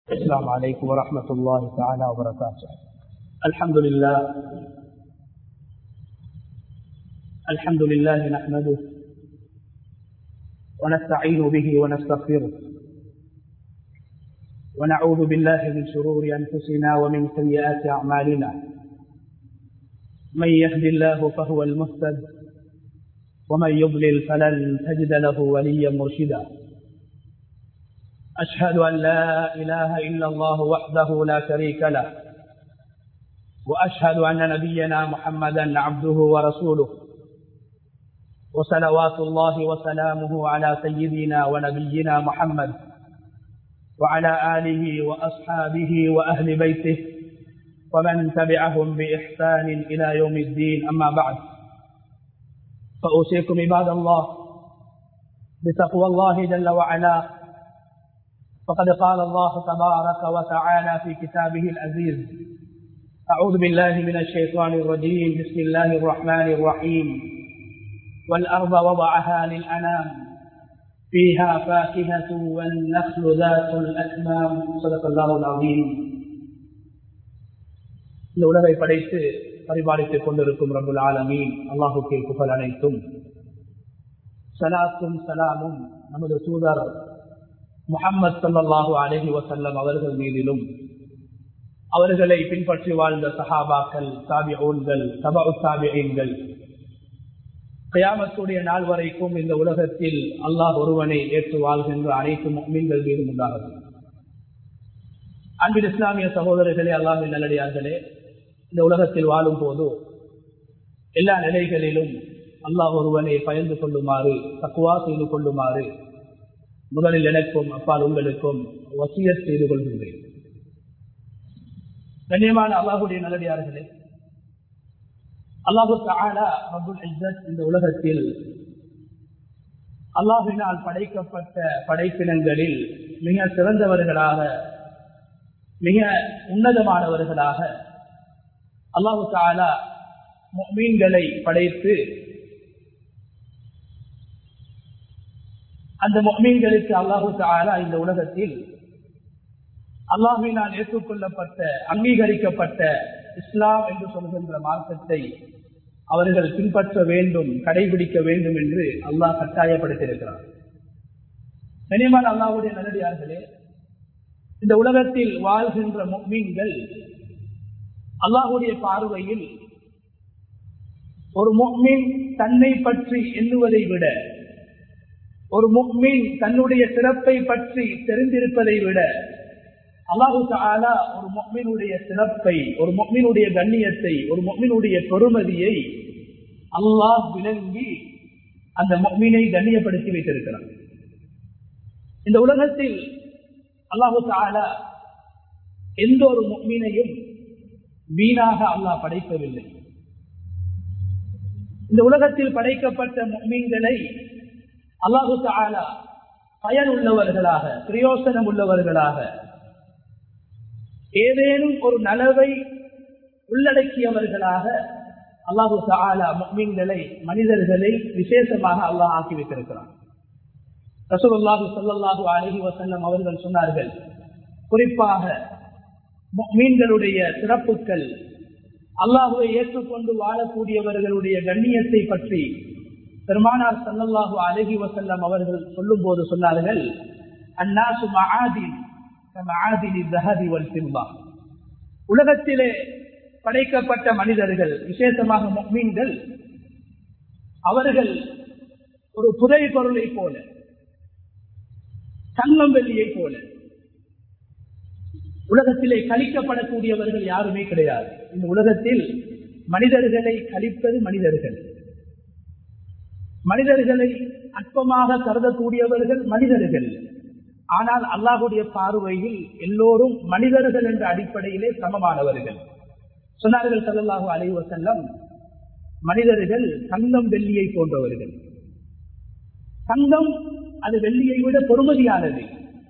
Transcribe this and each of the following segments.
السلام عليكم ورحمة الله تعالى وبركاته الحمد لله الحمد لله نحمده ونستعين به ونستغفره ونعوذ بالله من شرور أنفسنا ومن سيئات أعمالنا من يهد الله فهو المهتد ومن يضلل فلن تجد له وليا مرشدا أشهد أن لا إله إلا الله وحده لا شريك له وأشهد أن نبينا محمدا عبده ورسوله وصلوات الله وسلامه على سيدنا ونبينا محمد وعلى آله وأصحابه وأهل بيته ومن تبعهم بإحسان إلى يوم الدين أما بعد فأوصيكم عباد الله بتقوى الله جل وعلا فقد قال الله تبارك وتعالى في كتابه العزيز أعوذ بالله من الشيطان الرجيم بسم الله الرحمن الرحيم والأرض وضعها للأنام فيها فاكهة والنخل ذات الأكمام صدق الله العظيم இந்த உலகை படைத்து பரிபாலித்துக் கொண்டிருக்கும் ரபுல் ஆலமீன் அல்லாஹுக்கே புகழ் அனைத்தும் சலாத்தும் சலாமும் நமது தூதர் முகம்மது சல்லாஹூ அலஹி வசல்லம் அவர்கள் மீதிலும் அவர்களை பின்பற்றி வாழ்ந்த சஹாபாக்கள் தாபிஊன்கள் சபா தாபியன்கள் கயாமத்துடைய நாள் வரைக்கும் இந்த உலகத்தில் அல்லாஹ் ஒருவனை ஏற்று வாழ்கின்ற அனைத்து மீன்கள் மீதும் உண்டாகும் அன்பில் இஸ்லாமிய சகோதரர்களே அல்லாஹின் நல்லடியார்களே இந்த உலகத்தில் வாழும் போது எல்லா நிலைகளிலும் அல்லாஹ் ஒருவனை பயந்து கொள்ளுமாறு தக்குவா செய்து கொள்ளுமாறு முதலில் எனக்கும் அப்பால் உங்களுக்கும் வசியத் செய்து கொள்கின்றேன் கண்ணியமான அல்லாஹுடைய நல்லடியார்களே அல்லாஹு தாலா அபுல் இஸ்ஸத் இந்த உலகத்தில் அல்லாஹினால் படைக்கப்பட்ட படைப்பினங்களில் மிக சிறந்தவர்களாக மிக உன்னதமானவர்களாக அல்லாஹு தாலா மீன்களை படைத்து அந்த மீன்களுக்கு அல்லாஹு தாலா இந்த உலகத்தில் அல்லாஹினால் ஏற்றுக்கொள்ளப்பட்ட அங்கீகரிக்கப்பட்ட இஸ்லாம் என்று சொல்கின்ற மார்க்கத்தை அவர்கள் பின்பற்ற வேண்டும் கடைபிடிக்க வேண்டும் என்று அல்லாஹ் கட்டாயப்படுத்தியிருக்கிறார் கனியமான அல்லாஹுடைய நல்லடியார்களே இந்த உலகத்தில் வாழ்கின்ற மீன்கள் அல்லாஹுடைய பார்வையில் ஒரு முக்மீன் தன்னை பற்றி எண்ணுவதை விட ஒரு முக்மீன் தன்னுடைய சிறப்பை பற்றி தெரிந்திருப்பதை விட அல்லாஹு தாலா ஒரு மொம்மினுடைய சிறப்பை ஒரு மொம்மினுடைய கண்ணியத்தை ஒரு மொம்மினுடைய பெருமதியை அல்லாஹ் விளங்கி அந்த மொம்மினை கண்ணியப்படுத்தி வைத்திருக்கிறார் இந்த உலகத்தில் அல்லாஹு தாலா எந்த ஒரு மொம்மினையும் வீணாக அல்லாஹ் படைக்கவில்லை இந்த உலகத்தில் படைக்கப்பட்ட மொம்மீன்களை அல்லாஹு தாலா பயன் உள்ளவர்களாக பிரயோசனம் உள்ளவர்களாக ஏதேனும் ஒரு நலவை உள்ளடக்கியவர்களாக அல்லாஹு தாலா மீன்களை மனிதர்களை விசேஷமாக அல்லாஹ் ஆக்கி வைத்திருக்கிறார் ரசூலுல்லாஹு ஸல்லல்லாஹு அலைஹி வஸல்லம் அவர்கள் சொன்னார்கள் குறிப்பாக மீன்களுடைய சிறப்புகள் அல்லாஹுவை ஏற்றுக்கொண்டு வாழக்கூடியவர்களுடைய கண்ணியத்தை பற்றி பெருமானார் சல்லல்லாஹு அலஹி வசல்லம் அவர்கள் சொல்லும் போது சொன்னார்கள் அந்நாசு மகாதின் உலகத்திலே படைக்கப்பட்ட மனிதர்கள் விசேஷமாக மீன்கள் அவர்கள் ஒரு புதை பொருளை போல தங்கம் வெள்ளியை போல உலகத்திலே கழிக்கப்படக்கூடியவர்கள் யாருமே கிடையாது இந்த உலகத்தில் மனிதர்களை கழிப்பது மனிதர்கள் மனிதர்களை அற்பமாக கருதக்கூடியவர்கள் மனிதர்கள் ஆனால் அல்லாஹுடைய பார்வையில் எல்லோரும் மனிதர்கள் என்ற அடிப்படையிலே சமமானவர்கள் சொன்னார்கள் சல்லாஹூ அலை வசல்லம் மனிதர்கள் தங்கம் வெள்ளியை போன்றவர்கள் தங்கம் அது வெள்ளியை விட பொறுமதியானது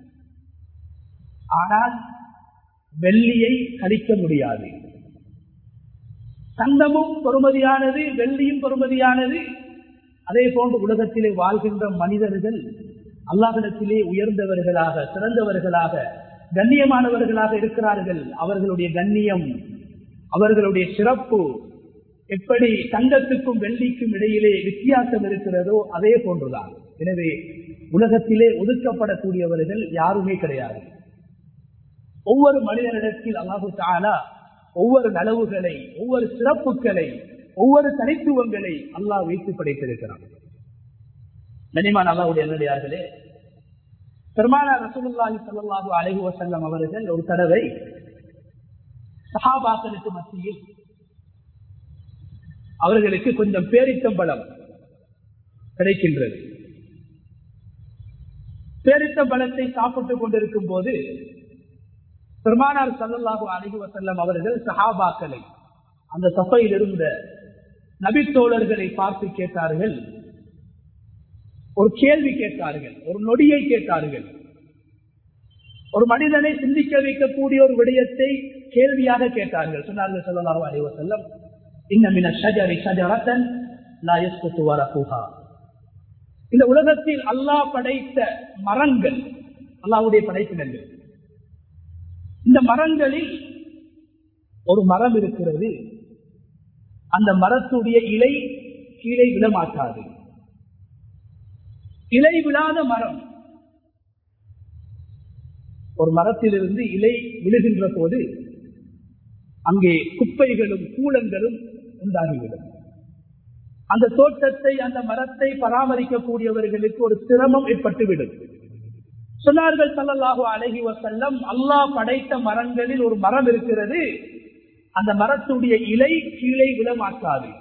ஆனால் வெள்ளியை கழிக்க முடியாது தங்கமும் பொறுமதியானது வெள்ளியும் பொறுமதியானது அதே போன்று உலகத்திலே வாழ்கின்ற மனிதர்கள் அல்லாஹிடத்திலே உயர்ந்தவர்களாக சிறந்தவர்களாக கண்ணியமானவர்களாக இருக்கிறார்கள் அவர்களுடைய கண்ணியம் அவர்களுடைய சிறப்பு எப்படி தங்கத்துக்கும் வெள்ளிக்கும் இடையிலே வித்தியாசம் இருக்கிறதோ அதே போன்றுதான் எனவே உலகத்திலே ஒதுக்கப்படக்கூடியவர்கள் யாருமே கிடையாது ஒவ்வொரு மனிதனிடத்தில் அல்லாஹு தாலா ஒவ்வொரு நலவுகளை ஒவ்வொரு சிறப்புகளை ஒவ்வொரு தனித்துவங்களை அல்லாஹ் வைத்து படைத்திருக்கிறான் கனிமான் அல்லாவுடைய என்னடியார்களே பெருமானா ரசூலுல்லாஹி ஸல்லல்லாஹு அலைஹி வஸல்லம் அவர்கள் ஒரு தடவை சஹாபாக்களுக்கு மத்தியில் அவர்களுக்கு கொஞ்சம் பேரித்தம்பளம் கிடைக்கின்றது பேரித்தம்பளத்தை சாப்பிட்டுக் கொண்டிருக்கும் போது பெருமானார் சல்லல்லாஹு அலைஹி வஸல்லம் அவர்கள் சஹாபாக்களை அந்த சபையில் இருந்த நபித்தோழர்களை பார்த்து கேட்டார்கள் ஒரு கேள்வி கேட்டார்கள் ஒரு நொடியை கேட்டார்கள் ஒரு மனிதனை சிந்திக்க வைக்கக்கூடிய ஒரு விடயத்தை கேள்வியாக கேட்டார்கள் சொன்னார்கள் சொல்லலாஹு அலைவ செல்லம் இன்னமின ஷஜரி ஷஜரத்தன் லாயஸ்குத்து வரகுஹா இந்த உலகத்தில் அல்லாஹ் படைத்த மரங்கள் அல்லாவுடைய படைப்பினங்கள் இந்த மரங்களில் ஒரு மரம் இருக்கிறது அந்த மரத்துடைய இலை கீழே விழமாட்டாது இலை விழாத மரம் ஒரு மரத்திலிருந்து இலை விழுகின்ற போது அங்கே குப்பைகளும் கூலங்களும் உண்டாகிவிடும் அந்த தோட்டத்தை அந்த மரத்தை பராமரிக்கக்கூடியவர்களுக்கு ஒரு சிரமம் ஏற்பட்டுவிடும் சொன்னார்கள் சல்லல்லாஹு அழகி வசல்லம் அல்லாஹ் படைத்த மரங்களில் ஒரு மரம் இருக்கிறது அந்த மரத்துடைய இலை கீழே விழமாட்டாது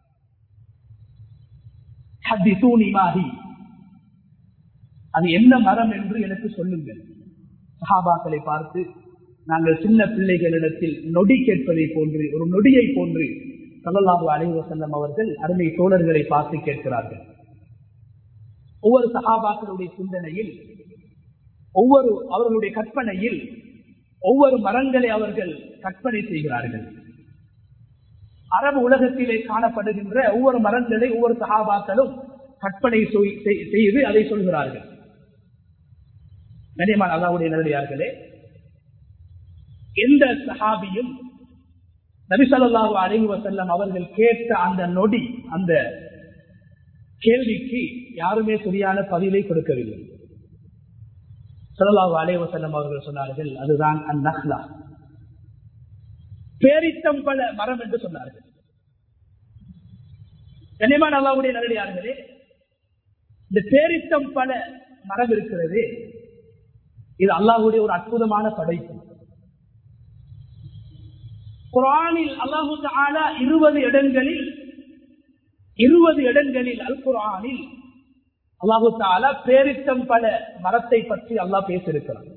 அது என்ன மரம் என்று எனக்கு சொல்லுங்கள் சஹாபாக்களை பார்த்து நாங்கள் சின்ன பிள்ளைகளிடத்தில் நொடி கேட்பதை போன்று ஒரு நொடியை போன்று சல்லல்லாஹு அலைஹி வசல்லம் அவர்கள் அருமை தோழர்களை பார்த்து கேட்கிறார்கள் ஒவ்வொரு சஹாபாக்களுடைய சிந்தனையில் ஒவ்வொரு அவர்களுடைய கற்பனையில் ஒவ்வொரு மரங்களை அவர்கள் கற்பனை செய்கிறார்கள் அரபு உலகத்திலே காணப்படுகின்ற ஒவ்வொரு மரங்களை ஒவ்வொரு சகாபாக்களும் கற்பனை செய்து அதை சொல்கிறார்கள் கனியமான அல்லாவுடைய நல்லடியார்களே எந்த சஹாபியும் நபிசல்லாஹு அலைஹி வசல்லம் அவர்கள் கேட்ட அந்த நொடி அந்த கேள்விக்கு யாருமே சரியான பதிலை கொடுக்கவில்லை சல்லாஹு அலைஹி வசல்லம் அவர்கள் சொன்னார்கள் அதுதான் அந்நஹ்லா பேரித்தம்பல மரம் என்று சொன்னார்கள் கனிமான் அல்லாவுடைய நல்லடியார்களே இந்த பேரித்தம்பல மரம் இருக்கிறது இது அல்லாஹுடைய ஒரு அற்புதமான படைப்பு குரானில் அல்லாஹு தாலா இருபது இடங்களில் இருபது இடங்களில் அல் குரானில் அல்லாஹு தாலா பேரித்தம் பல மரத்தை பற்றி அல்லாஹ் பேசியிருக்கிறார்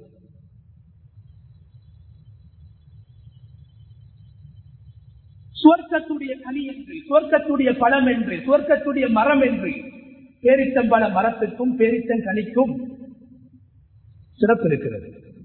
சுவர்க்கத்துடைய கனி என்று சுவர்க்கத்துடைய பழம் என்று சுவர்க்கத்துடைய மரம் என்று பேரித்தம்பல மரத்துக்கும் பேரித்தம் கனிக்கும் சிறப்பு இருக்கிறது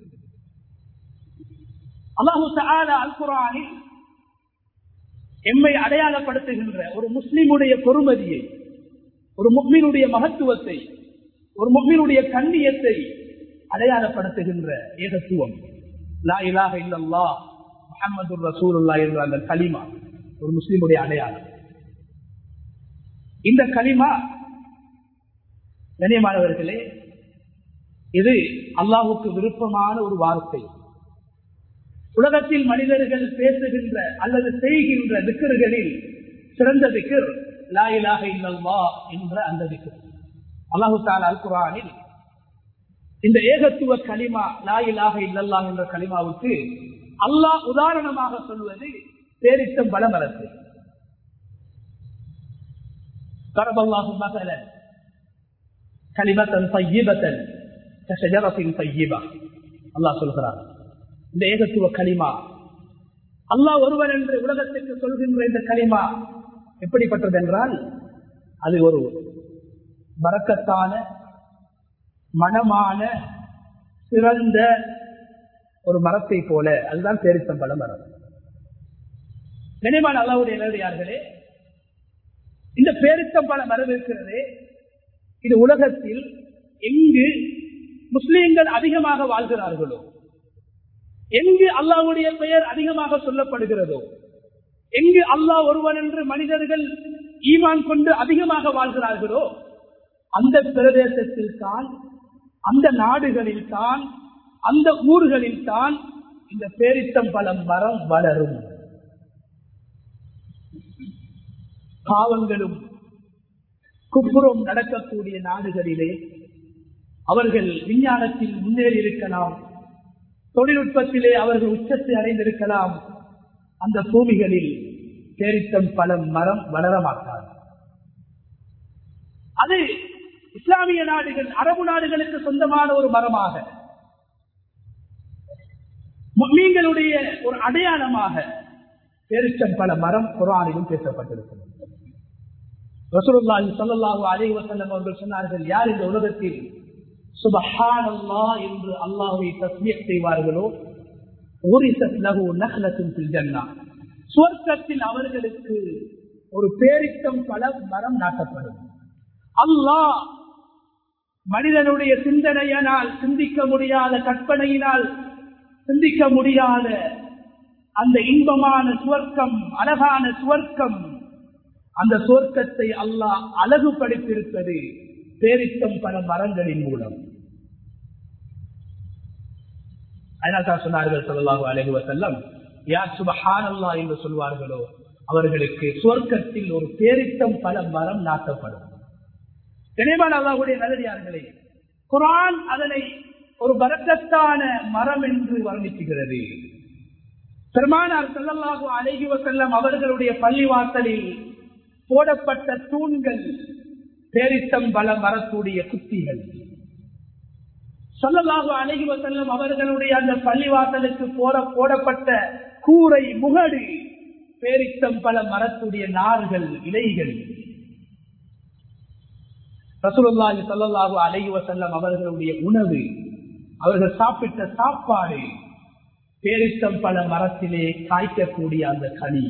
அல்லாஹு அல் குரானில் எம்மை அடையாளப்படுத்துகின்ற ஒரு முஸ்லிமுடைய பொறுமதியை ஒரு முக்மீனுடைய மகத்துவத்தை ஒரு முக்மீனுடைய கண்ணியத்தை அடையாளப்படுத்துகின்ற ஏகத்துவம் லா இலாக இல்லல்லா முகமது ரசூலுல்லா என்ற அந்த களிமா ஒரு முஸ்லிமுடைய அடையாளம் இந்த களிமா கண்ணியமானவர்களே இது அல்லாஹுக்கு விருப்பமான ஒரு வார்த்தை உலகத்தில் மனிதர்கள் பேசுகின்ற அல்லது செய்கின்ற திக்கர்களில் சிறந்த திக்கர் லாயிலாக இல்லல்வா என்ற அந்த திக்கர் அல்லாஹு தாலா அல் குரானில் இந்த ஏகத்துவ களிமா லாயிலாக இல்லல்லா என்ற களிமாவுக்கு அல்லாஹ் உதாரணமாக சொல்வது பேரித்தம் பலமரத்து கரபல்லாஹு மகலன் கலிமத்தன் பையிபத்தன் கஷஜரத்தின் பையிபா அல்லாஹ் சொல்கிறார் இந்த ஏகத்துவ களிமா அல்லாஹ் ஒருவன் என்று உலகத்திற்கு சொல்கின்ற இந்த களிமா எப்படிப்பட்டது என்றால் அது ஒரு வரக்கத்தான மனமான சிறந்த ஒரு மரத்தை போல அதுதான் பேரித்தம்பல மரம் நினைவான அல்லாவுடைய நேரடியார்களே இந்த பேரித்தம்பல மரம் இருக்கிறதே இது உலகத்தில் எங்கு முஸ்லீம்கள் அதிகமாக வாழ்கிறார்களோ எங்கு அல்லாஹ்வுடைய பெயர் அதிகமாக சொல்லப்படுகிறதோ எங்கு அல்லாஹ் ஒருவன் என்று மனிதர்கள் ஈமான் கொண்டு அதிகமாக வாழ்கிறார்களோ அந்த பிரதேசத்தில் தான் அந்த நாடுகளில் தான் அந்த ஊர்களில் தான் இந்த பேரித்தம் பலம் மரம் வளரும் பாவங்களும் குப்புறம் நடக்கக்கூடிய நாடுகளிலே அவர்கள் விஞ்ஞானத்தில் முன்னேறி இருக்கலாம் தொழில்நுட்பத்திலே அவர்கள் உச்சத்தை அடைந்திருக்கலாம் அந்த பூமிகளில் பேரித்தம் பலம் மரம் வளர மாட்டார் அது இஸ்லாமிய நாடுகள் அரபு நாடுகளுக்கு சொந்தமான ஒரு மரமாக மீன்களுடைய ஒரு அடையாளமாக பேரிச்சம் பல மரம் குரானிலும் பேசப்பட்டிருக்கிறது ரசூலுல்லாஹி ஸல்லல்லாஹு அலைஹி வஸல்லம் அவர்கள் சொன்னார்கள் யார் இந்த உலகத்தில் சுபஹானல்லாஹ் என்று அல்லாஹ்வை தஸ்மீஹ் செய்வார்களோ ஊரிசத் லஹு நஹ்லத்துன் ஃபில் ஜன்னah சுவர்க்கத்தில் அவர்களுக்கு ஒரு பேரித்தம் பல மரம் நாட்டப்படும் அல்லாஹ் மனிதனுடைய சிந்தனையினால் சிந்திக்க முடியாத கற்பனையினால் சிந்திக்க முடியாத அந்த இன்பமான சுவர்க்கம் அழகான சுவர்க்கம் அந்த சுவர்க்கத்தை அல்லாஹ் அழகுபடுத்தியிருப்பது பேரித்தம் பல மரங்களின் மூலம் அதனால் சொன்னார்கள் சொல்லலாக அழகுவ செல்லம் யார் சுபஹானல்லா என்று சொல்வார்களோ அவர்களுக்கு சுவர்க்கத்தில் ஒரு பேரித்தம் பல மரம் நாட்டப்படும் கனிமான அல்லாஹுடைய நல்லடியார்களே குரான் அதனை ஒரு பரக்கத்தான மரம் என்று வர்ணிக்குகிறது பெருமானார் செல்லல்லாக அழகி செல்லம் அவர்களுடைய பள்ளிவாசலில் போடப்பட்ட தூண்கள் பேரித்தம் பல மரக்கூடிய குத்திகள் சொல்லலாக அழகி செல்லம் அவர்களுடைய அந்த பள்ளிவாசலுக்கு போட போடப்பட்ட கூரை முகடு பேரித்தம் பல மரத்துடைய நார்கள் இலைகள் ரசூலுல்லாஹி ஸல்லல்லாஹு அலைஹி வஸல்லம் அவர்களுடைய உணவு அவர்கள் சாப்பிட்ட சாப்பாடு பேரித்தம் பல மரத்திலே காய்க்கக்கூடிய அந்த கனி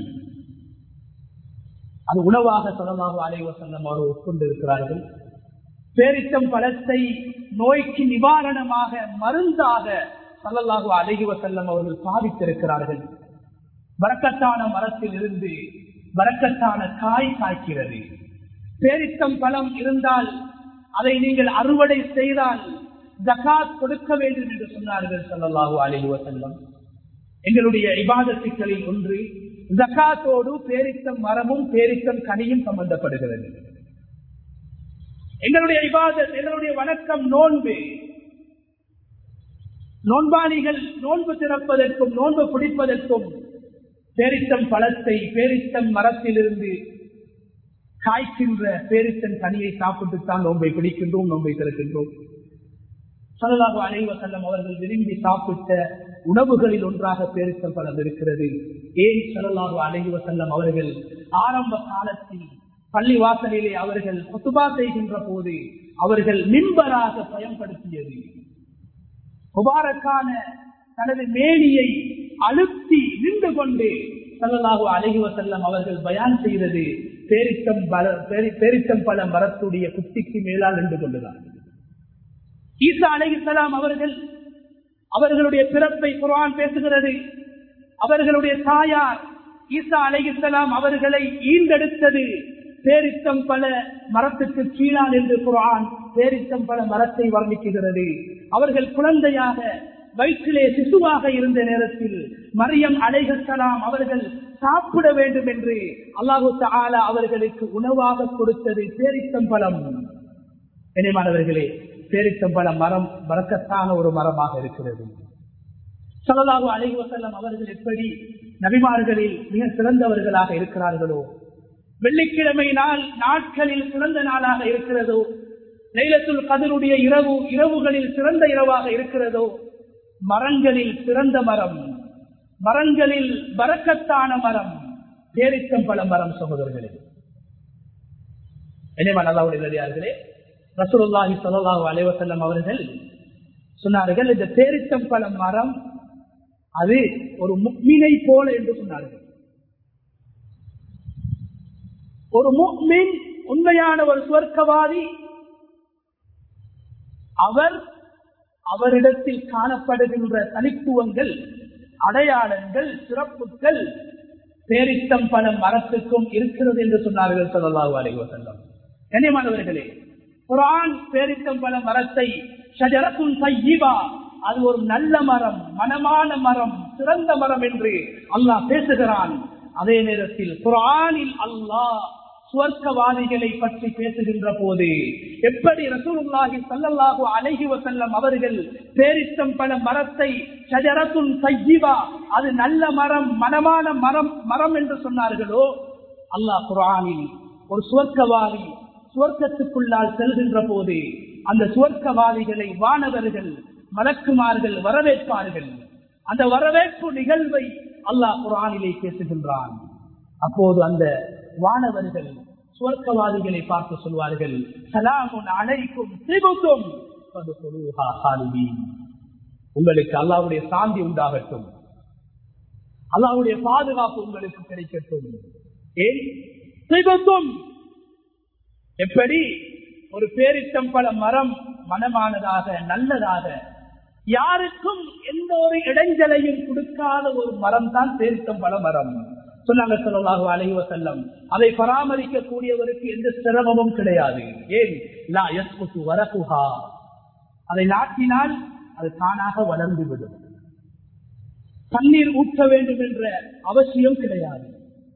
அது உணவாக ஸல்லல்லாஹு அலைஹி வஸல்லம் அவர்கள் உட்கொண்டிருக்கிறார்கள் பேரித்தம் பழத்தை நோய்க்கு நிவாரணமாக மருந்தாக ஸல்லல்லாஹு அலைஹி வஸல்லம் அவர்கள் சாதித்திருக்கிறார்கள் வரக்கத்தான மரத்தில் இருந்து வரக்கத்தான காய் காய்க்கிறது பேரித்தம் பழம் இருந்தால் அதை நீங்கள் அறுவடை செய்தால் ஜகாத் கொடுக்க வேண்டும் என்று சொன்னார்கள் சல்லாஹூ அலி வசல்லம் எங்களுடைய இபாதத்துக்களில் ஒன்று ஜகாத்தோடு பேரித்தம் மரமும் பேரித்தம் கனியும் சம்பந்தப்படுகிறது எங்களுடைய இபாதத் எங்களுடைய வணக்கம் நோன்பு நோன்பாளிகள் நோன்பு திறப்பதற்கும் நோன்பு பிடிப்பதற்கும் பேரித்தம் பழத்தை பேரித்தம் மரத்திலிருந்து காய்க்கின்ற பேரித்தன் கனியை சாப்பிட்டுத்தான் நோன்பை பிடிக்கின்றோம் நோன்பை திறக்கின்றோம் சல்லாஹு அலைவ செல்லம் அவர்கள் விரும்பி சாப்பிட்ட உணவுகளில் ஒன்றாக பேரித்தம் பழம் இருக்கிறது ஏன் சல்லாஹு அலைவ செல்லம் அவர்கள் ஆரம்ப காலத்தில் பள்ளி வாசலிலே அவர்கள் கொத்துபா செய்கின்ற போது அவர்கள் மின்பராக பயன்படுத்தியது முபாரக்கான தனது மேனியை அழுத்தி நின்று கொண்டு சல்லல்லாஹு அழகி வசல்லம் அவர்கள் பயான் செய்தது பேரித்தம் பல பேரித்தம் பல மரத்துடைய குத்திக்கு மேலால் நின்று கொண்டுதான் ஈசா அலைஹிஸ்லாம் அவர்கள் அவர்களுடைய பிறப்பை குரான் பேசுகிறது அவர்களுடைய தாயார் ஈசா அலைஹிஸ்லாம் அவர்களை ஈண்டெடுத்தது பேரித்தம் பல மரத்துக்கு கீழால் என்று குரான் பேரித்தம் பல மரத்தை வர்ணிக்குகிறது அவர்கள் குழந்தையாக வயிற்றிலே சிசுவாக இருந்த நேரத்தில் மரியம் அலைகலாம் அவர்கள் சாப்பிட வேண்டும் என்று அல்லாஹு தாலா அவர்களுக்கு உணவாக கொடுத்தது பேரித்தம் பழம் இணைமானவர்களே பேரித்தம் பழம் மரம் வரக்கத்தான ஒரு மரமாக இருக்கிறது சலலாகு அலைஹி வசல்லம் அவர்கள் எப்படி நபிமார்களில் மிக சிறந்தவர்களாக இருக்கிறார்களோ வெள்ளிக்கிழமை நாள் நாட்களில் சிறந்த நாளாக இருக்கிறதோ லைலத்துல் கதருடைய இரவு இரவுகளில் சிறந்த இரவாக இருக்கிறதோ மரங்களில் சிறந்த மரம் மரங்களில் பறக்கத்தான மரம் பேரித்தம் பல மரம் சகோதரர்களே என்னையார்களே ரசூலுல்லாஹி சல்லாஹூ அலைவசல்லம் அவர்கள் சொன்னார்கள் இந்த பேரித்தம் பல மரம் அது ஒரு முக்மீனை போல என்று சொன்னார்கள் ஒரு முக்மின் உண்மையான ஒரு சுவர்க்கவாதி அவர் அவரிடத்தில் காணப்படுகின்ற தனித்துவங்கள் அடையாளங்கள் சிறப்புகள் பேரித்தம் பல மரத்துக்கும் இருக்கிறது என்று சொன்னார்கள் சொல்லலாஹு அலைஹி வஸல்லம் கண்ணியமானவர்களே குரான் பேரித்தம் பல மரத்தை ஷஜரத்துன் தையிபா அது ஒரு நல்ல மரம் மனமான மரம் சிறந்த மரம் என்று அல்லாஹ் பேசுகிறான் அதே நேரத்தில் குரானில் அல்லாஹ் சுவர்க்கவாதிகளை பற்றி பேசுகின்ற போது எப்படி ரசூலுல்லாஹி ஸல்லல்லாஹு அலைஹி வஸல்லம் அவர்கள் பேரித்தம் பல மரத்தை ஷஜரத்துன் தையிபா அது நல்ல மரம் மனமான மரம் மரம் என்று சொன்னார்களோ அல்லாஹ் குரானில் ஒரு சுவர்க்கவாதி சுவர்க்கத்துக்குள்ளால் செல்கின்ற போது அந்த சுவர்க்கவாதிகளை வானவர்கள் மலக்குமார்கள் வரவேற்பார்கள் அந்த வரவேற்பு நிகழ்வை அல்லாஹ் குரானிலே பேசுகின்றான் அப்போது அந்த வானவர்கள் சுவர்க்கவாதிகளை பார்த்து சொல்வார்கள் சலாமுன் அழைக்கும் திபுக்கும் உங்களுக்கு அல்லாவுடைய சாந்தி உண்டாகட்டும் அல்லாவுடைய பாதுகாப்பு உங்களுக்கு கிடைக்கட்டும் ஏன் திபுக்கும் எப்படி ஒரு பேரித்தம் பல மரம் மனமானதாக நல்லதாக யாருக்கும் எந்த ஒரு இடைஞ்சலையும் கொடுக்காத ஒரு மரம் தான் பேரித்தம் பல மரம் சொன்னாங்க சொல்லலாக அலைவ செல்லம் அதை பராமரிக்க கூடியவருக்கு எந்த சிரமமும் கிடையாது ஏன் லா யஸ்முத்து வரகுஹா அதை நாட்டினால் அது தானாக வளர்ந்து விடும் தண்ணீர் ஊற்ற வேண்டும் என்ற அவசியம் கிடையாது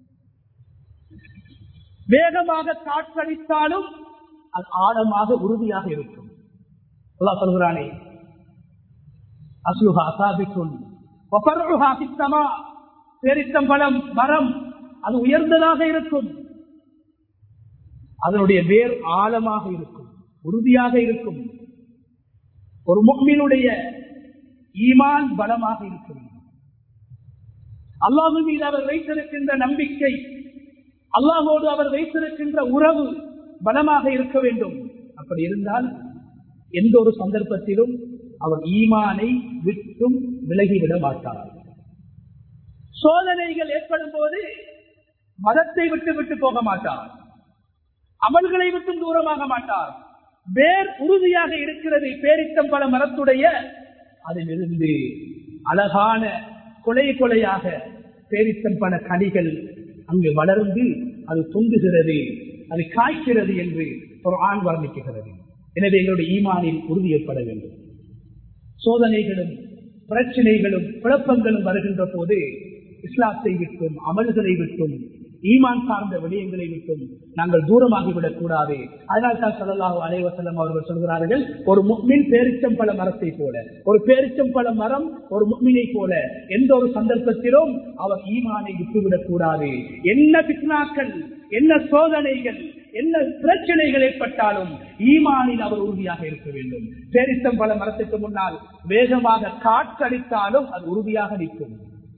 வேகமாக காற்றடித்தாலும் அது ஆழமாக உறுதியாக இருக்கும் அல்லாஹ் சொல்கிறானே அஸ்லுஹா அசாபிக்குள் வஃபர்உஹா ஃபிஸ்ஸமா பேரித்தம்பழம் மரம் அது உயர்ந்ததாக இருக்கும் அதனுடைய வேர் ஆழமாக இருக்கும் உறுதியாக இருக்கும் ஒரு முக்மினுடைய ஈமான் பலமாக இருக்கும் அல்லாஹு மீது அவர் வைத்திருக்கின்ற நம்பிக்கை அல்லாஹோடு அவர் வைத்திருக்கின்ற உறவு பலமாக இருக்க வேண்டும் அப்படி இருந்தால் எந்த ஒரு சந்தர்ப்பத்திலும் அவர் ஈமானை விட்டும் விலகிவிட மாட்டார் சோதனைகள் ஏற்படும் போது மதத்தை விட்டு விட்டு போக மாட்டார் அமல்களை விட்டும் தூரமாக மாட்டார் வேர் உறுதியாக இருக்கிறது பேரித்தம் பல மரத்துடைய அதிலிருந்து அழகான கொலை கொலையாக பேரித்தம் பல கனிகள் அங்கு வளர்ந்து அது தொங்குகிறது அது காய்க்கிறது என்று ஒரு ஆண் வர்ணிக்குகிறது எனவே எங்களுடைய ஈமானில் உறுதியப்பட வேண்டும் சோதனைகளும் பிரச்சனைகளும் குழப்பங்களும் வருகின்ற போது இஸ்லாத்தை விட்டும் அமல்களை விட்டும் ஈமான் சார்ந்த விடயங்களை விட்டும் நாங்கள் தூரமாகிவிடக் கூடாது அதனால் தான் சொல்லலாக அலைவசலம் அவர்கள் சொல்கிறார்கள் ஒரு முக்மின் பேரிச்சம்பழ மரத்தை போல ஒரு பேரிச்சம்பழ மரம் ஒரு முக்மினை போல எந்த ஒரு சந்தர்ப்பத்திலும் அவர் ஈமானை விட்டுவிடக் கூடாது என்ன பித்னாக்கள் என்ன சோதனைகள் என்ன பிரச்சனைகள் ஏற்பட்டாலும் ஈமானில் அவர் உறுதியாக இருக்க வேண்டும் பேரித்தம்பழ மரத்துக்கு முன்னால் வேகமாக காற்றடித்தாலும் அது உறுதியாக நிற்கும்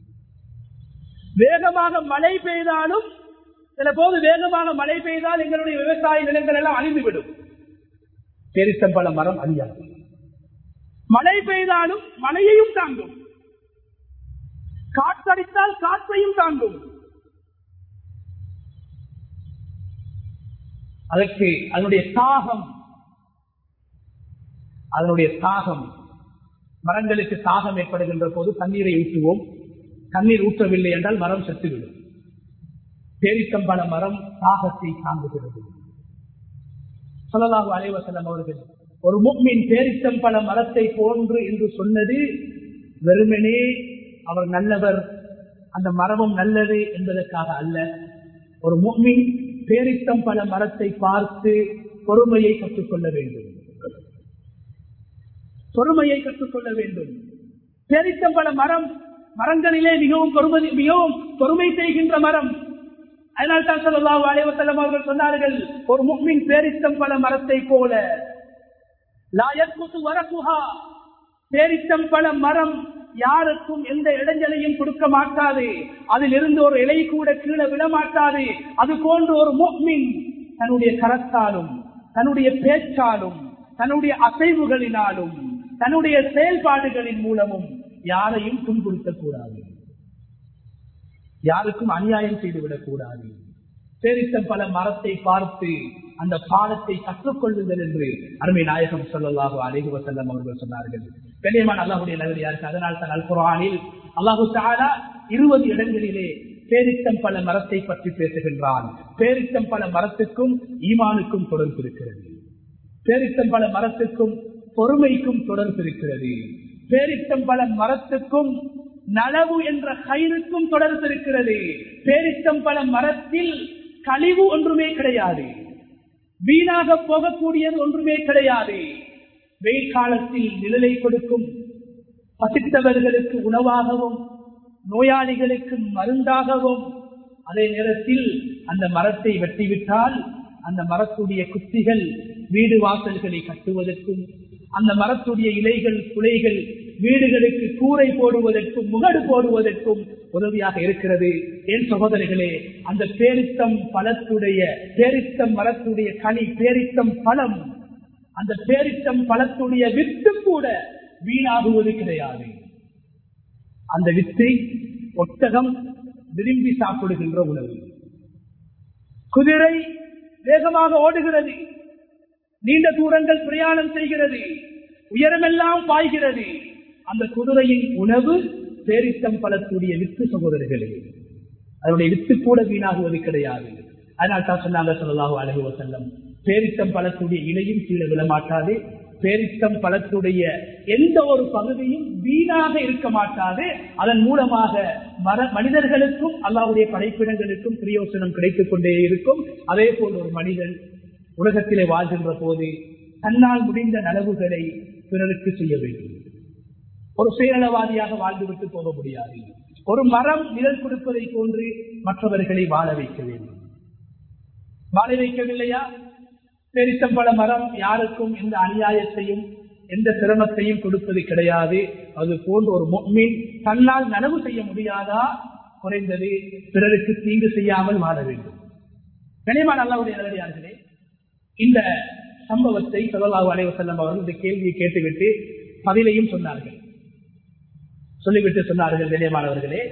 வேகமாக மழை பெய்தாலும் சில போது வேகமாக மழை பெய்தால் எங்களுடைய விவசாய நிலங்கள் எல்லாம் அழிந்துவிடும் பெரித்தம்பழ மரம் அழியாது மழை பெய்தாலும் மழையையும் தாங்கும் காற்றடித்தால் காற்றையும் தாங்கும் அதற்கு அதனுடைய தாகம் அதனுடைய தாகம் மரங்களுக்கு தாகம் ஏற்படுகின்ற போது தண்ணீரை ஊற்றுவோம் தண்ணீர் ஊற்றவில்லை என்றால் மரம் செத்துவிடும் பேரித்தம்பழ மரம் தாகத்தை தாங்குகிறது சொல்லலாக அலைவசலம் அவர்கள் ஒரு முக்மின் பேரித்தம்பழ மரத்தை போன்று என்று சொன்னது வெறுமனே அவர் நல்லவர் அந்த மரமும் நல்லது என்பதற்காக அல்ல ஒரு முக்மின் பேரித்தம்பழ மரத்தை பார்த்து பொறுமையை கற்றுக்கொள்ள வேண்டும் பொறுமையை கற்றுக்கொள்ள வேண்டும் பேரித்தம்பழ மரம் மரங்களிலே மிகவும் பொறுமதி மிகவும் பொறுமை செய்கின்ற மரம் அதனால் தான் சொல்லலாம் அலைவசல்லம் அவர்கள் சொன்னார்கள் ஒரு முக்மின் பேரித்தம் பல மரத்தை போல லாயற்குத்து வரக்குஹா பேரித்தம் பல மரம் யாருக்கும் எந்த இடைஞ்சலையும் கொடுக்க மாட்டாது அதில் இருந்து ஒரு இலை கூட கீழே விட மாட்டாது அது போன்று ஒரு முக்மின் தன்னுடைய கரத்தாலும் தன்னுடைய பேச்சாலும் தன்னுடைய அசைவுகளினாலும் தன்னுடைய செயல்பாடுகளின் மூலமும் யாரையும் துன்புறுத்தக் கூடாது யாருக்கும் அநியாயம் செய்துவிடக் கூடாது பேரித்தம் பல மரத்தை பார்த்து அந்த பாடத்தை கற்றுக்கொள்ளுங்கள் என்று அருமை நாயகம் சொல்லலாக அலிகு வசல்லம் அவர்கள் சொன்னார்கள் கண்ணியமான அல்லாஹுடைய நகரியாருக்கு அதனால் தான் அல் குரானில் அல்லாஹு தாலா இருபது இடங்களிலே பேரித்தம் பல மரத்தை பற்றி பேசுகின்றான் பேரித்தம் பல மரத்துக்கும் ஈமானுக்கும் தொடர்பு இருக்கிறது பேரித்தம் பல மரத்துக்கும் பொறுமைக்கும் தொடர்பு இருக்கிறது பேரித்தம் பல மரத்துக்கும் நலவு என்ற கயிறுக்கும் தொடர்பு இருக்கிறது பேரித்தம் பல மரத்தில் கழிவு ஒன்றுமே கிடையாது வீணாக போகக்கூடியது ஒன்றுமே கிடையாது வெயில் காலத்தில் நிழலை கொடுக்கும் பசித்தவர்களுக்கு உணவாகவும் நோயாளிகளுக்கு மருந்தாகவும் அதே நேரத்தில் அந்த மரத்தை வெட்டிவிட்டால் அந்த மரத்துடைய குத்திகள் வீடு வாசல்களை கட்டுவதற்கும் அந்த மரத்துடைய இலைகள் குலைகள் வீடுகளுக்கு கூரை போடுவதற்கும் முகடு போடுவதற்கும் உதவியாக இருக்கிறது என் சகோதரிகளே அந்த பேரித்தம் பழத்துடைய பேரித்தம் மரத்துடைய கனி பேரித்தம் பழம் அந்த பேரித்தம் பழத்துடைய வித்து கூட வீணாகுவது கிடையாது அந்த வித்தை ஒட்டகம் விரும்பி சாப்பிடுகின்ற உணவு குதிரை வேகமாக ஓடுகிறது நீண்ட தூரங்கள் பிரயாணம் செய்கிறது உயரமெல்லாம் பாய்கிறது அந்த குதிரையின் உணவு பேரித்தம் பலத்துடைய வித்து சகோதரர்களே அதனுடைய வித்து கூட வீணாகுவது கிடையாது அதனால் தான் சொன்னாங்க சொல்லலாக அழகு செல்லம் பேரித்தம் பழத்துடைய இலையும் கீழே விழமாட்டாது பேரித்தம் பழத்துடைய எந்த ஒரு பகுதியும் வீணாக இருக்க மாட்டாது அதன் மூலமாக மர மனிதர்களுக்கும் அல்லாவுடைய படைப்பிடங்களுக்கும் பிரயோசனம் கிடைத்துக் கொண்டே இருக்கும் அதே போல் ஒரு மனிதன் உலகத்திலே வாழ்கின்ற போது தன்னால் முடிந்த நலவுகளை பிறருக்கு செய்ய வேண்டும் ஒரு சுயநலவாதியாக வாழ்ந்துவிட்டு போக முடியாது ஒரு மரம் நிழல் கொடுப்பதை போன்று மற்றவர்களை வாழ வைக்க வேண்டும் வாழ வைக்கவில்லையா பெரித்தம்பள மரம் யாருக்கும் எந்த அநியாயத்தையும் எந்த சிரமத்தையும் கொடுப்பது கிடையாது அது போன்ற ஒரு மீன் தன்னால் நனவு செய்ய முடியாதா குறைந்தது பிறருக்கு தீங்கு செய்யாமல் வாழ வேண்டும் கனியமான அல்லாவுடைய நல்லடியார்களே இந்த சம்பவத்தை சொல்லலாஹு அலைவ செல்லம் அவர்கள் இந்த கேள்வியை கேட்டுவிட்டு பதிலையும் சொன்னார்கள் சொல்லிவிட்டு சொன்னார்கள் கண்ணியமானவர்களே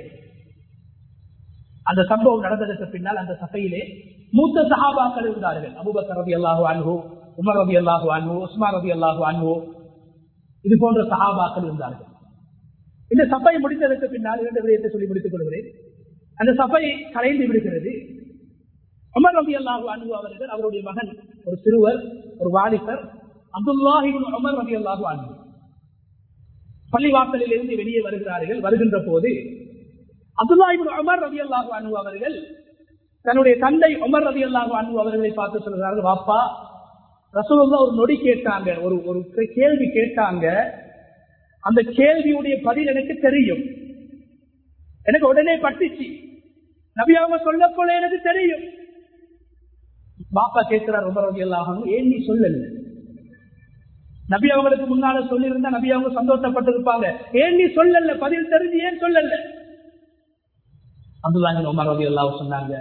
அந்த சம்பவம் நடந்ததற்கு பின்னால் அந்த சபையிலே மூத்த சகாபாக்கள் இருந்தார்கள் அபுபக்கர் ரபி அல்லாஹு அன்ஹு உமர் ரபி அல்லாஹு அன்ஹு உஸ்மான் ரபி அல்லாஹு அன்ஹு இது போன்ற சகாபாக்கள் இருந்தார்கள் இந்த சபை முடிந்ததற்கு பின்னால் இரண்டு விடயத்தை சொல்லி முடித்துக் கொள்கிறேன் அந்த சபை கலைந்து விடுகிறது உமர் ரபி அல்லாஹு அன்பு அவர்கள் அவருடைய மகன் ஒரு சிறுவர் ஒரு வாலிபர் அப்துல்லாஹிபின் உமர் ரபி அல்லாஹு அன்பு பள்ளிவாசலில் இருந்து வெளியே வருகிறார்கள் வருகின்ற போது அப்துல்லாஹிபின் உமர் ரபி அல்லாஹு அன்பு அவர்கள் தன்னுடைய தந்தை உமர் ரபி அல்லாஹு அன்பு அவர்களை பார்த்து சொல்கிறார்கள் வாப்பா ரசூலுல்லா ஒரு நொடி கேட்டாங்க ஒரு ஒரு கேள்வி கேட்டாங்க அந்த கேள்வியுடைய பதில் எனக்கு தெரியும் எனக்கு உடனே பட்டுச்சு நபி அவங்க சொல்ல போல எனக்கு தெரியும் பாப்பா கேட்கிறார் ரொம்ப ரவி எல்லாம் ஏன் நீ சொல்லல நபி அவங்களுக்கு முன்னால சொல்லியிருந்தா நபி அவங்க சந்தோஷப்பட்டிருப்பாங்க ஏன் நீ சொல்லல பதில் தெரிஞ்சு ஏன் சொல்லல அப்துல்லாங்க உமர் ரவி எல்லாம் சொன்னாங்க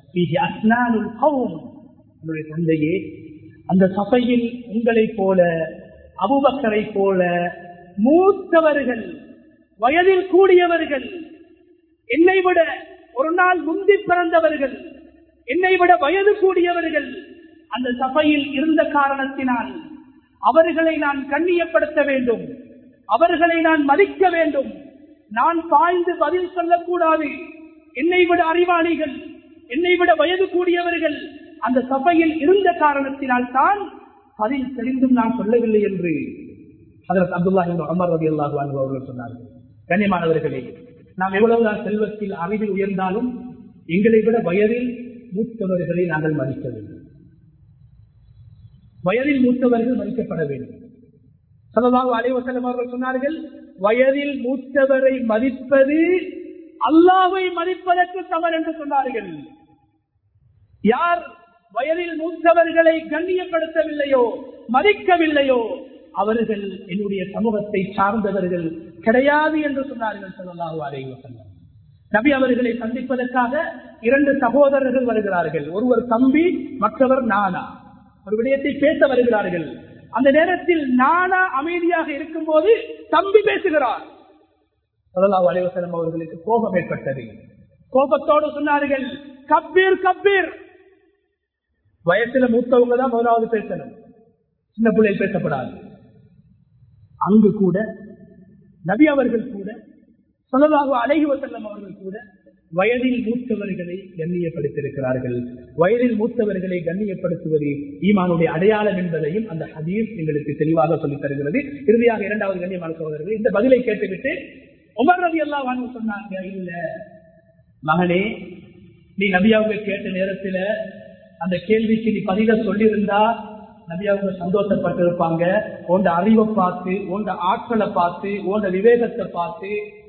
என்னுடைய தந்தையே அந்த சபையில் உங்களை போல அபுபக்கரை போல மூத்தவர்கள் வயதில் கூடியவர்கள் என்னை விட ஒரு நாள் முந்தி பிறந்தவர்கள் என்னை விட வயது கூடியவர்கள் அந்த சபையில் இருந்த காரணத்தினால் அவர்களை நான் கண்ணியப்படுத்த வேண்டும் அவர்களை நான் மதிக்க வேண்டும் நான் பாய்ந்து பதில் சொல்லக்கூடாது என்னை விட அறிவாளிகள் என்னை விட வயது கூடியவர்கள் அந்த சபையில் இருந்த காரணத்தினால் தான் பதில் தெரிந்தும் நான் சொல்லவில்லை என்று அதற்கு அப்துல்லா அமர் ரவி அல்லாஹு அவர்கள் சொன்னார்கள் கண்ணியமானவர்களே நாம் எவ்வளவுதான் செல்வத்தில் அறிவில் உயர்ந்தாலும் எங்களை விட வயதில் மூத்தவர்களை நாங்கள் மதிக்க வேண்டும் வயதில் மூத்தவர்கள் மதிக்கப்பட வேண்டும் சலதாக அலைவசலம் அவர்கள் சொன்னார்கள் வயதில் மூத்தவரை மதிப்பது அல்லாவை மதிப்பதற்கு சமன் என்று சொன்னார்கள் யார் வயதில் மூத்தவர்களை கண்ணியப்படுத்தவில்லையோ மதிக்கவில்லையோ அவர்கள் என்னுடைய சமூகத்தை சார்ந்தவர்கள் கிடையாது என்று சொன்னார்கள் சொல்லலாஹு அலைவசல்லம் நபி அவர்களை சந்திப்பதற்காக இரண்டு சகோதரர்கள் வருகிறார்கள் ஒருவர் தம்பி மற்றவர் நானா ஒரு விடயத்தை பேச வருகிறார்கள் அந்த நேரத்தில் நானா அமைதியாக இருக்கும் போது தம்பி பேசுகிறார் சொல்லலாஹு அலைவசலம் அவர்களுக்கு கோபம் ஏற்பட்டது கோபத்தோடு சொன்னார்கள் கப்பீர் கப்பீர் வயசுல மூத்தவங்க தான் முதலாவது பேசணும் சின்ன பிள்ளைகள் பேசப்படாது அங்கு கூட நபி அவர்கள் கூட சொல்லலாக அழகி வசல்லம் அவர்கள் கூட வயதில் மூத்தவர்களை கண்ணியப்படுத்தியிருக்கிறார்கள் வயதில் மூத்தவர்களை கண்ணியப்படுத்துவது ஈமானுடைய அடையாளம் என்பதையும் அந்த ஹதீஸ் எங்களுக்கு தெளிவாக சொல்லித் தருகிறது இறுதியாக இரண்டாவது கண்ணியமான சகோதரர்கள் இந்த பதிலை கேட்டுவிட்டு உமர் ரவி எல்லாம் வாங்க சொன்னாங்க இல்ல மகனே நீ நபியாவுக்கு கேட்ட நேரத்துல அந்த கேள்விக்கு நீ பதில சொல்லியிருந்தா நபியாவுக்கு சந்தோஷப்பட்டிருப்பாங்க உண்ட அறிவை பார்த்து உண்ட ஆட்களை பார்த்து உண்ட விவேகத்தை பார்த்து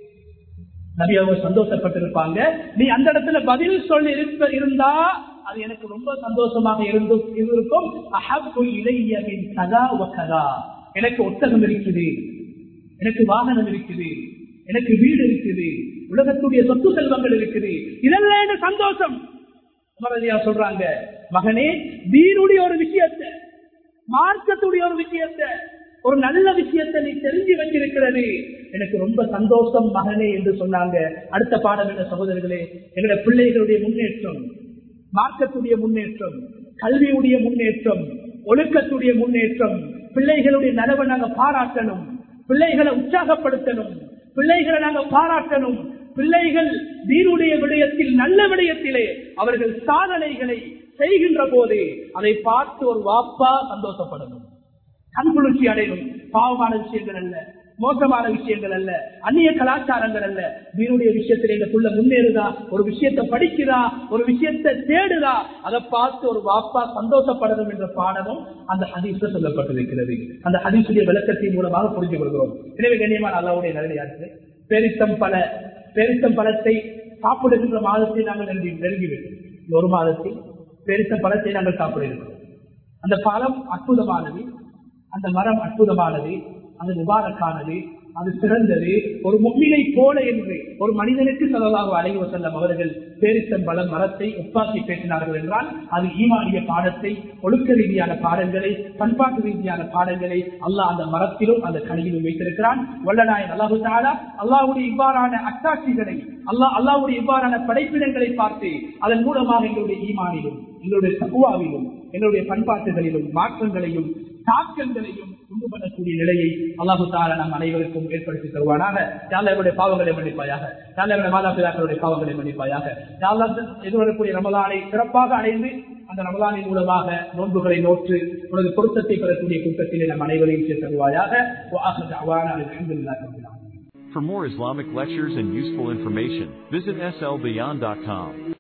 நபி அவங்க சந்தோஷப்பட்டிருப்பாங்க நீ அந்த இடத்துல பதில் சொல்லி இருக்க இருந்தா அது எனக்கு ரொம்ப சந்தோஷமாக இருந்து இருக்கும் அஹப்பு இளையவின் கதா கதா எனக்கு ஒத்தகம் இருக்குது எனக்கு வாகனம் இருக்குது எனக்கு வீடு இருக்குது உலகத்துடைய சொத்து செல்வங்கள் இருக்குது இதெல்லாம் எனக்கு சந்தோஷம் உமரதியா சொல்றாங்க மகனே வீருடைய ஒரு விஷயத்தை மார்க்கத்துடைய ஒரு விஷயத்தை ஒரு நல்ல விஷயத்தை நீ தெரிஞ்சு வச்சிருக்கிறது எனக்கு ரொம்ப சந்தோஷம் மகனே என்று சொன்னாங்க அடுத்த பாடம் என்ற சகோதரர்களே எங்களுடைய பிள்ளைகளுடைய முன்னேற்றம் மார்க்கத்துடைய முன்னேற்றம் கல்வியுடைய முன்னேற்றம் ஒழுக்கத்துடைய முன்னேற்றம் பிள்ளைகளுடைய நலவை நாங்க பாராட்டணும் பிள்ளைகளை உற்சாகப்படுத்தணும் பிள்ளைகளை நாங்க பாராட்டணும் பிள்ளைகள் வீருடைய விடயத்தில் நல்ல விடயத்திலே அவர்கள் சாதனைகளை செய்கின்ற போது அதை பார்த்து ஒரு வாப்பா சந்தோஷப்படணும் கண்குளிர்ச்சி அடையணும் பாவமான விஷயங்கள் அல்ல மோசமான விஷயங்கள் அல்ல அந்நிய கலாச்சாரங்கள் அல்ல வீருடைய விஷயத்தில் எங்களுக்குள்ள முன்னேறுதா ஒரு விஷயத்தை படிக்கிறா ஒரு விஷயத்தை தேடுதா அதை பார்த்து ஒரு வாப்பா சந்தோஷப்படணும் என்ற பாடமும் அந்த ஹதீஸ்ல சொல்லப்பட்டிருக்கிறது அந்த ஹதீசுடைய விளக்கத்தின் மூலமாக புரிந்து கொள்கிறோம் எனவே கண்ணியமான அல்லாவுடைய நிலையாச்சு பெரித்தம் பல பெரித்தம் பழத்தை சாப்பிடுகின்ற மாதத்தை நாங்கள் நெருங்கி நெருங்கிவிட்டோம் இந்த ஒரு மாதத்தில் பெரித்தம் பழத்தை நாங்கள் சாப்பிட இருக்கிறோம் அந்த பழம் அற்புதமானது அந்த மரம் அற்புதமானது அது முபாரக்கானது அது சிறந்தது ஒரு மும்மினை போல என்று ஒரு மனிதனுக்கு சொல்லலாக அழைவு செல்லம் அவர்கள் பேரித்தம்பளம் மரத்தை உப்பாக்கி பேசினார்கள் என்றால் அது ஈமானிய பாடத்தை ஒழுக்க ரீதியான பாடங்களை பண்பாட்டு ரீதியான பாடங்களை அல்லாஹ் அந்த மரத்திலும் அந்த கனியிலும் வைத்திருக்கிறான் வல்லநாயன் அல்லாஹு தாலா அல்லாவுடைய இவ்வாறான அட்டாட்சிகளை அல்லாஹ் அல்லாவுடைய இவ்வாறான படைப்பிடங்களை பார்த்து அதன் மூலமாக எங்களுடைய ஈமானிலும் எங்களுடைய தகுவாவிலும் எங்களுடைய பண்பாட்டுகளிலும் மாற்றங்களையும் தாக்கங்களையும் உண்டு பண்ணக்கூடிய நிலையை அல்லாஹு தாலா நம் அனைவருக்கும் ஏற்படுத்தி தருவானாக யாழ்லவருடைய பாவங்களை மன்னிப்பாயாக யாழ்லவருடைய மாதா பிதாக்களுடைய பாவங்களை மன்னிப்பாயாக யாழ்லா எதிர்வரக்கூடிய ரமலானை சிறப்பாக அடைந்து அந்த ரமலானின் மூலமாக நோன்புகளை நோற்று உனது பொருத்தத்தை பெறக்கூடிய கூட்டத்திலே நம் அனைவரையும் சேர்த்து தருவாயாக For more Islamic lectures and useful information, visit slbeyond.com.